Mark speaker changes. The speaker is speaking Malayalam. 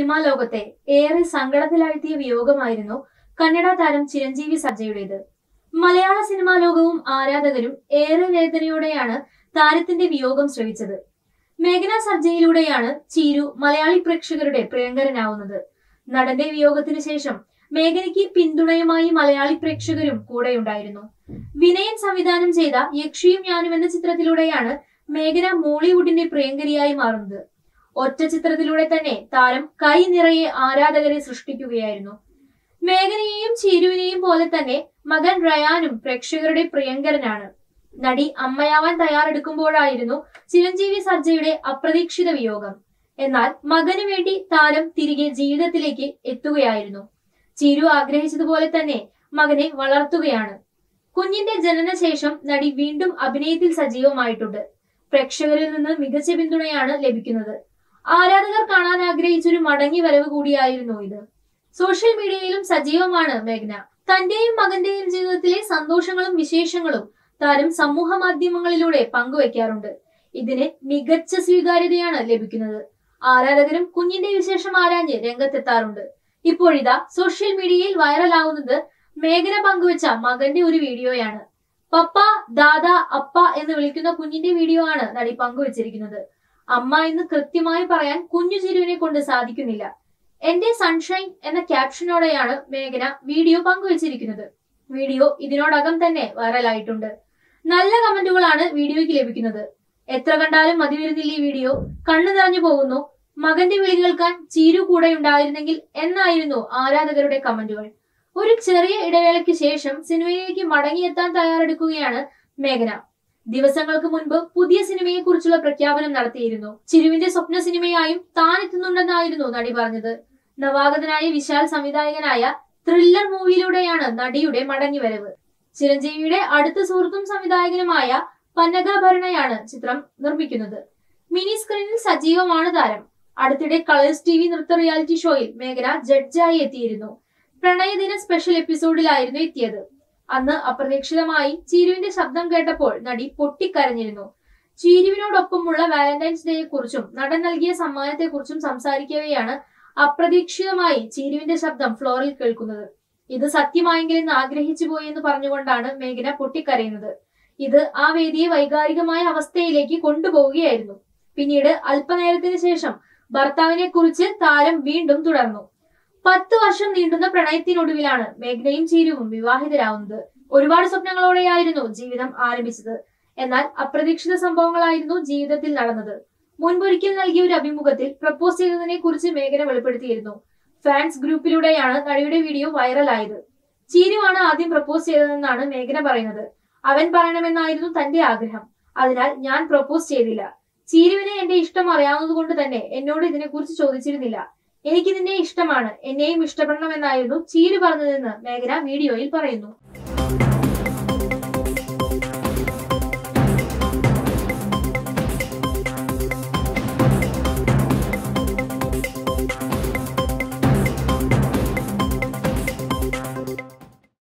Speaker 1: സിനിമാ ലോകത്തെ ഏറെ സങ്കടത്തിലാഴ്ത്തിയ വിയോഗമായിരുന്നു കന്നഡ താരം ചിരഞ്ജീവി സർജയുടേത് മലയാള സിനിമാ ലോകവും ആരാധകരും ഏറെ വേദനയോടെയാണ് താരത്തിന്റെ വിയോഗം ശ്രവിച്ചത് മേഘന സർജയിലൂടെയാണ് ചീരു മലയാളി പ്രേക്ഷകരുടെ പ്രിയങ്കരനാവുന്നത് നടന്റെ വിയോഗത്തിന് ശേഷം മേഘനയ്ക്ക് പിന്തുണയുമായി മലയാളി പ്രേക്ഷകരും കൂടെയുണ്ടായിരുന്നു വിനയൻ സംവിധാനം ചെയ്ത യക്ഷിയും ഞാനും എന്ന ചിത്രത്തിലൂടെയാണ് മേഘന മോളിവുഡിന്റെ പ്രിയങ്കരിയായി മാറുന്നത് ഒറ്റ ചിത്രത്തിലൂടെ തന്നെ താരം കൈ നിറയെ ആരാധകരെ സൃഷ്ടിക്കുകയായിരുന്നു മേഘനയെയും ചീരുവിനെയും പോലെ തന്നെ മകൻ റയാനും പ്രേക്ഷകരുടെ പ്രിയങ്കരനാണ് നടി അമ്മയാവാൻ തയ്യാറെടുക്കുമ്പോഴായിരുന്നു ചിരഞ്ജീവി സർജയുടെ അപ്രതീക്ഷിത വിയോഗം എന്നാൽ മകനു വേണ്ടി താരം തിരികെ ജീവിതത്തിലേക്ക് എത്തുകയായിരുന്നു ചിരു ആഗ്രഹിച്ചതുപോലെ തന്നെ മകനെ വളർത്തുകയാണ് കുഞ്ഞിന്റെ ജനനശേഷം നടി വീണ്ടും അഭിനയത്തിൽ സജീവമായിട്ടുണ്ട് പ്രേക്ഷകരിൽ നിന്ന് മികച്ച പിന്തുണയാണ് ലഭിക്കുന്നത് ആരാധകർ കാണാൻ ആഗ്രഹിച്ചൊരു മടങ്ങി വരവ് കൂടിയായിരുന്നു ഇത് സോഷ്യൽ മീഡിയയിലും സജീവമാണ് മേഘ്ന തന്റെയും മകന്റെയും ജീവിതത്തിലെ സന്തോഷങ്ങളും വിശേഷങ്ങളും താരം സമൂഹ മാധ്യമങ്ങളിലൂടെ പങ്കുവെക്കാറുണ്ട് ഇതിന് മികച്ച സ്വീകാര്യതയാണ് ലഭിക്കുന്നത് ആരാധകരും കുഞ്ഞിന്റെ വിശേഷം ആരാഞ്ഞ് രംഗത്തെത്താറുണ്ട് ഇപ്പോഴിതാ സോഷ്യൽ മീഡിയയിൽ വൈറലാവുന്നത് മേഘന പങ്കുവച്ച മകന്റെ ഒരു വീഡിയോയാണ് പപ്പ ദാദ അപ്പ എന്ന് വിളിക്കുന്ന കുഞ്ഞിന്റെ വീഡിയോ ആണ് നടി പങ്കുവച്ചിരിക്കുന്നത് അമ്മ എന്ന് കൃത്യമായി പറയാൻ കുഞ്ഞു ചിരുവിനെ കൊണ്ട് സാധിക്കുന്നില്ല എന്റെ സൺഷൈൻ എന്ന ക്യാപ്ഷനോടെയാണ് മേഘന വീഡിയോ പങ്കുവച്ചിരിക്കുന്നത് വീഡിയോ ഇതിനോടകം തന്നെ വൈറലായിട്ടുണ്ട് നല്ല കമന്റുകളാണ് വീഡിയോയ്ക്ക് ലഭിക്കുന്നത് എത്ര കണ്ടാലും മതി വരുന്നില്ല ഈ വീഡിയോ കണ്ണു നിറഞ്ഞു പോകുന്നു മകന്റെ വിളി കേൾക്കാൻ ചീരു കൂടെ ഉണ്ടായിരുന്നെങ്കിൽ എന്നായിരുന്നു ആരാധകരുടെ കമന്റുകൾ ഒരു ചെറിയ ഇടവേളയ്ക്ക് ശേഷം സിനിമയിലേക്ക് മടങ്ങിയെത്താൻ തയ്യാറെടുക്കുകയാണ് മേഘന ദിവസങ്ങൾക്ക് മുൻപ് പുതിയ സിനിമയെ കുറിച്ചുള്ള പ്രഖ്യാപനം നടത്തിയിരുന്നു ചിരുവിന്റെ സ്വപ്ന സിനിമയായും താൻ എത്തുന്നുണ്ടെന്നായിരുന്നു നടി പറഞ്ഞത് നവാഗതനായ വിശാൽ സംവിധായകനായ ത്രില്ലർ മൂവിയിലൂടെയാണ് നടിയുടെ മടങ്ങിവരവ് ചിരഞ്ജീവിയുടെ അടുത്ത സുഹൃത്തും സംവിധായകനുമായ പന്നഗ ഭരണയാണ് ചിത്രം നിർമ്മിക്കുന്നത് മിനി സ്ക്രീനിൽ സജീവമാണ് താരം അടുത്തിടെ കളേഴ്സ് ടി വി നൃത്ത റിയാലിറ്റി ഷോയിൽ മേഘന ജഡ്ജായി എത്തിയിരുന്നു പ്രണയദിന സ്പെഷ്യൽ എപ്പിസോഡിലായിരുന്നു എത്തിയത് അന്ന് അപ്രതീക്ഷിതമായി ചീരുവിന്റെ ശബ്ദം കേട്ടപ്പോൾ നടി പൊട്ടിക്കരഞ്ഞിരുന്നു ചീരുവിനോടൊപ്പമുള്ള വാലന്റൈൻസ് ഡേയെ കുറിച്ചും നടൻ നൽകിയ സമ്മാനത്തെക്കുറിച്ചും സംസാരിക്കവെയാണ് അപ്രതീക്ഷിതമായി ചീരുവിന്റെ ശബ്ദം ഫ്ലോറിൽ കേൾക്കുന്നത് ഇത് സത്യമായെങ്കിലെന്ന് ആഗ്രഹിച്ചു പോയി എന്ന് പറഞ്ഞുകൊണ്ടാണ് മേഘന പൊട്ടിക്കരയുന്നത് ഇത് ആ വേദിയെ വൈകാരികമായ അവസ്ഥയിലേക്ക് കൊണ്ടുപോവുകയായിരുന്നു പിന്നീട് അല്പനേരത്തിന് ശേഷം ഭർത്താവിനെ കുറിച്ച് താരം വീണ്ടും തുടർന്നു പത്ത് വർഷം നീണ്ടുന്ന പ്രണയത്തിനൊടുവിലാണ് മേഘനയും ചീരുവും വിവാഹിതരാവുന്നത് ഒരുപാട് സ്വപ്നങ്ങളോടെയായിരുന്നു ജീവിതം ആരംഭിച്ചത് എന്നാൽ അപ്രതീക്ഷിത സംഭവങ്ങളായിരുന്നു ജീവിതത്തിൽ നടന്നത് മുൻപൊരിക്കൽ നൽകിയ ഒരു അഭിമുഖത്തിൽ പ്രപ്പോസ് ചെയ്തതിനെ കുറിച്ച് മേഘന വെളിപ്പെടുത്തിയിരുന്നു ഫാൻസ് ഗ്രൂപ്പിലൂടെയാണ് നടിയുടെ വീഡിയോ വൈറലായത് ചീരുവാണ് ആദ്യം പ്രപ്പോസ് ചെയ്തതെന്നാണ് മേഘന പറയുന്നത് അവൻ പറയണമെന്നായിരുന്നു തന്റെ ആഗ്രഹം അതിനാൽ ഞാൻ പ്രപ്പോസ് ചെയ്തില്ല ചീരുവിനെ എന്റെ ഇഷ്ടം അറിയാവുന്നത് കൊണ്ട് തന്നെ എന്നോട് ഇതിനെക്കുറിച്ച് ചോദിച്ചിരുന്നില്ല എനിക്ക് നിന്നെ ഇഷ്ടമാണ് എന്നെയും ഇഷ്ടപ്പെടണമെന്നായിരുന്നു ചീരു പറഞ്ഞതെന്ന് മേഘന വീഡിയോയിൽ പറയുന്നു